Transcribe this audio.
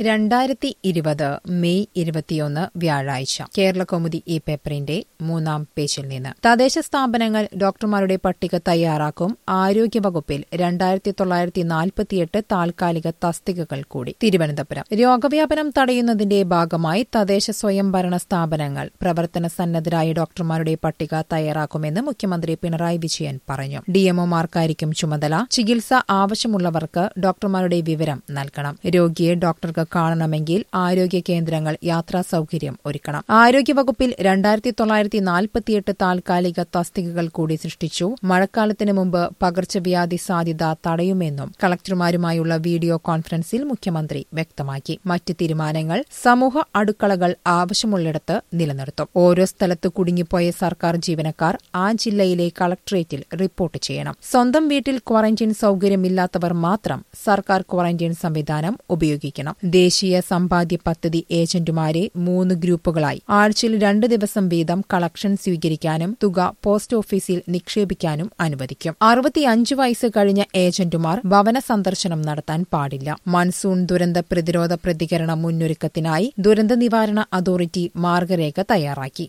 രണ്ടായിരത്തി ഇരുപത് മെയ് ഇരുപത്തിയൊന്ന് വ്യാഴാഴ്ച കേരളകൗമുദി ഈ പേപ്പറിന്റെ മൂന്നാം പേജിൽ നിന്ന് തദ്ദേശ സ്ഥാപനങ്ങൾ ഡോക്ടർമാരുടെ പട്ടിക തയ്യാറാക്കും ആരോഗ്യവകുപ്പിൽ രണ്ടായിരത്തി തൊള്ളായിരത്തി നാൽപ്പത്തിയെട്ട് താൽക്കാലിക തസ്തികകൾ കൂടി തിരുവനന്തപുരം രോഗവ്യാപനം തടയുന്നതിന്റെ ഭാഗമായി തദ്ദേശ സ്വയംഭരണ സ്ഥാപനങ്ങൾ പ്രവർത്തന സന്നദ്ധരായ ഡോക്ടർമാരുടെ പട്ടിക തയ്യാറാക്കുമെന്ന് മുഖ്യമന്ത്രി പിണറായി വിജയൻ പറഞ്ഞു ഡിഎംഒമാർക്കായിരിക്കും ചുമതല ചികിത്സ ആവശ്യമുള്ളവർക്ക് ഡോക്ടർമാരുടെ വിവരം നൽകണം രോഗിയെ ഡോക്ടർക്ക് കാണണമെങ്കിൽ ആരോഗ്യ കേന്ദ്രങ്ങൾ യാത്രാ സൌകര്യം ഒരുക്കണം ആരോഗ്യവകുപ്പിൽ രണ്ടായിരത്തി തൊള്ളായിരത്തി നാൽപ്പത്തിയെട്ട് താൽക്കാലിക തസ്തികകൾ കൂടി സൃഷ്ടിച്ചു മഴക്കാലത്തിന് മുമ്പ് പകർച്ചവ്യാധി സാധ്യത തടയുമെന്നും കളക്ടർമാരുമായുള്ള വീഡിയോ കോൺഫറൻസിൽ മുഖ്യമന്ത്രി വ്യക്തമാക്കി മറ്റ് തീരുമാനങ്ങൾ സമൂഹ അടുക്കളകൾ ആവശ്യമുള്ളിടത്ത് നിലനിർത്തും ഓരോ സ്ഥലത്ത് കുടുങ്ങിപ്പോയ സർക്കാർ ജീവനക്കാർ ആ ജില്ലയിലെ കളക്ടറേറ്റിൽ റിപ്പോർട്ട് ചെയ്യണം സ്വന്തം വീട്ടിൽ ക്വാറന്റൈൻ സൌകര്യമില്ലാത്തവർ മാത്രം സർക്കാർ ക്വാറന്റൈൻ സംവിധാനം ഉപയോഗിക്കണം ദേശീയ സമ്പാദ്യ പദ്ധതി ഏജന്റുമാരെ മൂന്ന് ഗ്രൂപ്പുകളായി ആഴ്ചയിൽ രണ്ട് ദിവസം വീതം കളക്ഷൻ സ്വീകരിക്കാനും തുക പോസ്റ്റ് ഓഫീസിൽ നിക്ഷേപിക്കാനും അനുവദിക്കും അറുപത്തിയഞ്ച് വയസ്സ് കഴിഞ്ഞ ഏജന്റുമാർ ഭവന സന്ദർശനം നടത്താൻ പാടില്ല മൺസൂൺ ദുരന്ത പ്രതിരോധ പ്രതികരണ മുന്നൊരുക്കത്തിനായി ദുരന്ത നിവാരണ അതോറിറ്റി മാർഗരേഖ തയ്യാറാക്കി